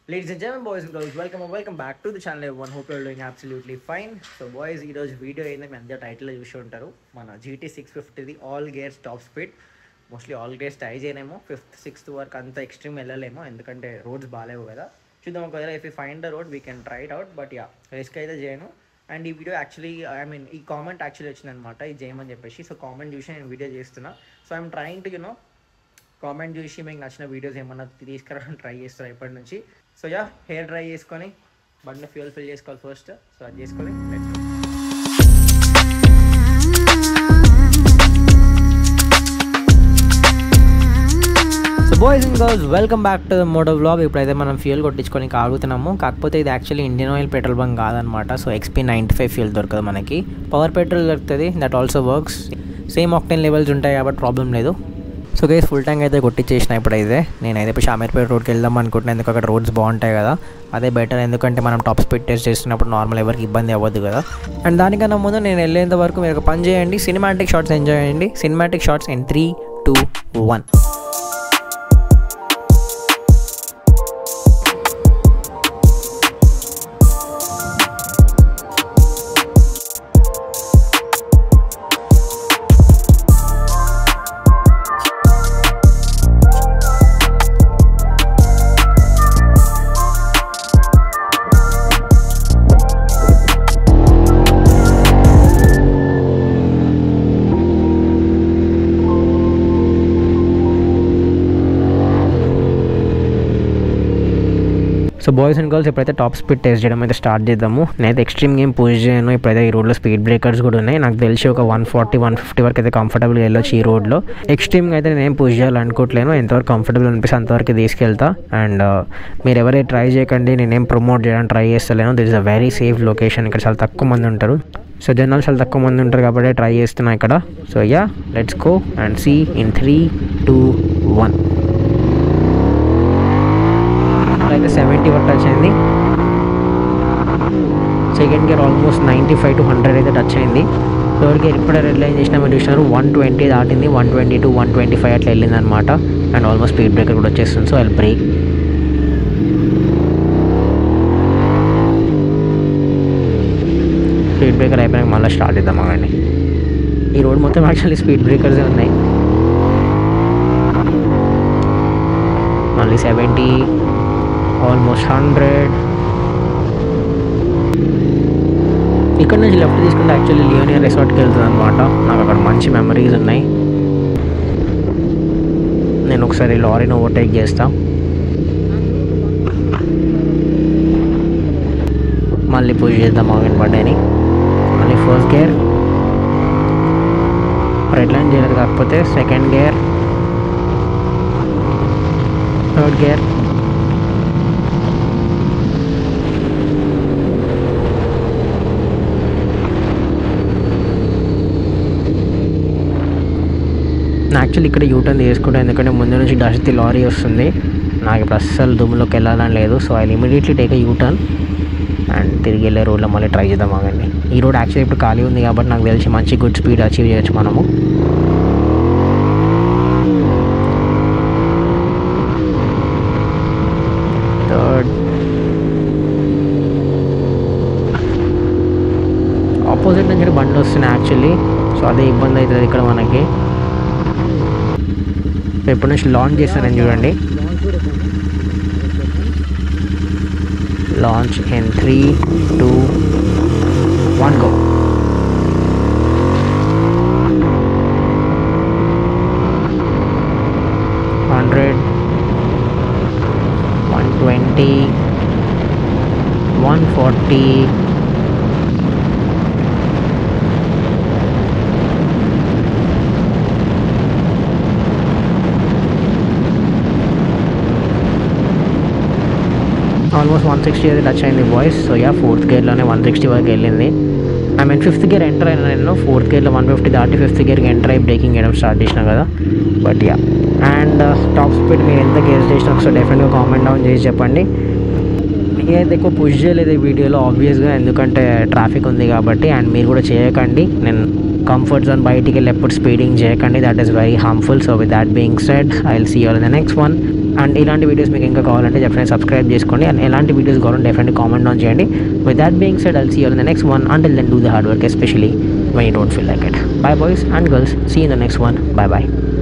Ladies and gentlemen, boys and girls, welcome and welcome back to the channel everyone. Hope you're doing absolutely fine. So boys ఈరోజు video ఏంది మీ అందరూ టైటిల్లో చూసి ఉంటారు మన జీటీ సిక్స్ ఫిఫ్టీది all gears top speed mostly all gears try చేయలేమో ఫిఫ్త్ సిక్స్త్ వరకు అంత ఎక్స్ట్రీమ్ వెళ్ళలేమో ఎందుకంటే రోడ్స్ బాగాలేవు కదా చూద్దాం ఒకవేళ if you find the road we can try it out but ya risk అయితే చేయను అండ్ ఈ వీడియో యాక్చువల్లీ ఐ మీన్ ఈ కామెంట్ యాక్చువల్లీ వచ్చిందనమాట ఇది చేయమని చెప్పేసి సో కామెంట్ చూసి నేను వీడియో చేస్తున్నా so I'm trying to you know comment చూసి మీకు నచ్చిన వీడియోస్ ఏమన్నా తీసుకురావడానికి ట్రై చేస్తారు ఇప్పటి నుంచి సో యా హెయిర్ డ్రై చేసుకొని బండి ఫ్యూల్ ఫిల్ చేసుకోవాలి ఫస్ట్ సో అది చేసుకొని let's go. So boys and girls welcome back to the moto vlog ఇప్పుడైతే మనం ఫ్యూల్ కొట్టించుకొని ఆగుతున్నాము కాకపోతే ఇది actually Indian oil petrol bunk కాదనమాట so XP ninety five fuel దొరకదు మనకి పవర్ పెట్రోల్ దొరుకుతుంది that also works same octane levels ఉంటాయి కాబట్టి ప్రాబ్లం లేదు సో గైస్ ఫుల్ ట్యాంక్ అయితే కొట్టించేసిన ఇప్పుడైతే నేనైతే ఇప్పుడు షామీర్పేట రోడ్కి వెళ్దాం అనుకుంటున్నాను ఎందుకు అక్కడ రోడ్స్ బాగుంటాయి కదా అదే బెటర్ ఎందుకంటే మనం టాప్ స్పీడ్ టెస్ట్ చేస్తున్నప్పుడు నార్మల్ ఎవరికి ఇబ్బంది అవ్వదు కదా అండ్ దానికన్నా ముందు నేను వెళ్ళేంత వరకు మీరు ఒక పని చేయండి సినిమాటిక్ షార్ట్స్ ఎంజాయ్ చేయండి cinematic shorts in three two one so boys and girls ఇప్పుడైతే టాప్ స్పీడ్ టెస్ట్ చేయడం అయితే స్టార్ట్ చేద్దాము నేనైతే ఎక్స్ట్రీమ్ గేమ్ పూజ చేయను ఇప్పుడైతే ఈ రోడ్లో స్పీడ్ బ్రేకర్స్ కూడా ఉన్నాయి నాకు తెలిసి ఒక వన్ ఫార్టీ వన్ ఫిఫ్టీ వరకు అయితే కంఫర్టబుల్గా వెళ్ళొచ్చు ఈ రోడ్లో ఎక్స్ట్రీమ్గా అయితే నేను పూజ చేయాలనుకోవట్లేను ఎంతవరకు కంఫర్టబుల్ అనిపిస్తే అంతవరకు తీసుకెళ్తా అండ్ మీరు ఎవరైతే ట్రై చేయకండి నేనేం ప్రమోట్ చేయడానికి ట్రై చేస్తలేను this is a very safe location ఇక్కడ చాలా తక్కువ మంది ఉంటారు సో జనాలు చాలా తక్కువ మంది ఉంటారు కాబట్టి ట్రై చేస్తున్నా ఇక్కడ so ya let's go and see in three two one అయితే సెవెంటీ వరకు టచ్ అయింది second gear almost ninety five to hundred అయితే టచ్ అయింది థర్డ్ గేర్ ఇప్పుడే రెడ్ లైన్ చేసిన మీరు చూసినారు వన్ ట్వంటీ దాటింది one twenty to one twenty five అట్లా వెళ్ళింది అనమాట అండ్ ఆల్మోస్ట్ స్పీడ్ బ్రేకర్ కూడా వచ్చేస్తుంది so I brake speed breaker అయిపోయాక మళ్ళీ స్టార్ట్ చేద్దాం అవండి ఈ రోడ్ మొత్తం యాక్చువల్లీ స్పీడ్ బ్రేకర్సే ఉన్నాయి మళ్ళీ సెవెంటీ ఆల్మోస్ట్ హండ్రెడ్ ఇక్కడ నుంచి లెఫ్ట్ తీసుకుంటే యాక్చువల్లీ లియోనియర్ రిసార్ట్కి వెళ్తుంది అనమాట నాకు అక్కడ మంచి మెమరీస్ ఉన్నాయి నేను ఒకసారి లారీని ఓవర్టేక్ చేస్తా మళ్ళీ పూజ చేద్దాం ఆగిన పడ్డాయని మళ్ళీ ఫస్ట్ గేర్ రెడ్ లైన్ చేయలేదు కాకపోతే second gear third gear actually ఇక్కడ యూటర్న్ తీసుకుంటాను ఎందుకంటే ముందు నుంచి డస్ట్ లారీ వస్తుంది నాకు ఇప్పుడు అస్సలు దుమ్ములోకి వెళ్ళాలని లేదు so I immediately take a U turn and తిరిగి వెళ్ళే రోడ్లో మళ్ళీ ట్రై చేద్దాం ఆగండి ఈ రోడ్ యాక్చువల్లీ ఇప్పుడు ఖాళీ ఉంది కాబట్టి నాకు తెలిసి మంచి గుడ్ స్పీడ్ అచీవ్ చేయొచ్చు మనము థర్డ్ ఆపోజిట్ నుంచి బండి వస్తున్నాయి యాక్చువల్లీ సో అదే ఇబ్బంది అవుతుంది ఇక్కడ మనకి ఎప్పటి నుంచి లాంచ్ చేశారని చూడండి launch in three two one go hundred one twenty one forty almost one sixty అయితే టచ్ అయింది బాయ్స్ సో యా ఫోర్త్ గేర్లోనే వన్ సిక్స్టీ వరకు వెళ్ళింది I mean fifth gear enter అయినా నేను ఫోర్త్ గేర్లో వన్ ఫిఫ్టీ దాటి ఫిఫ్త్ గేర్కి ఎంటర్ అయ్యి బ్రేకింగ్ చేయడం స్టార్ట్ చేసిన కదా but ya and top speed మీరు ఎంత గేర్స్ చేసినా ఒకసారి డెఫినెట్గా కామెంట్ డౌన్ చేసి చెప్పండి నేనైతే ఎక్కువ పుష్ చేయలేదు ఈ వీడియోలో ఆబ్వియస్గా ఎందుకంటే ట్రాఫిక్ ఉంది కాబట్టి అండ్ మీరు కూడా చేయకండి నేను కంఫర్ట్ జోన్ బయటికి వెళ్ళి ఎప్పుడు స్పీడింగ్ చేయకండి that is very harmful so with that being said I will see all in the next one and ఇలాంటి వీడియోస్ మీకు ఇంకా కావాలంటే డెఫినెట్ సబ్స్క్రైబ్ చేసుకోండి అండ్ ఎలాంటి వీడియోస్ కావాలంటే డెఫినెట్ కామెంట్ ఆన్ చేయండి with that being said I'll see you in the next one until then do the hard work especially when you don't feel like it. Bye, boys and girls. See you in the next one. Bye bye.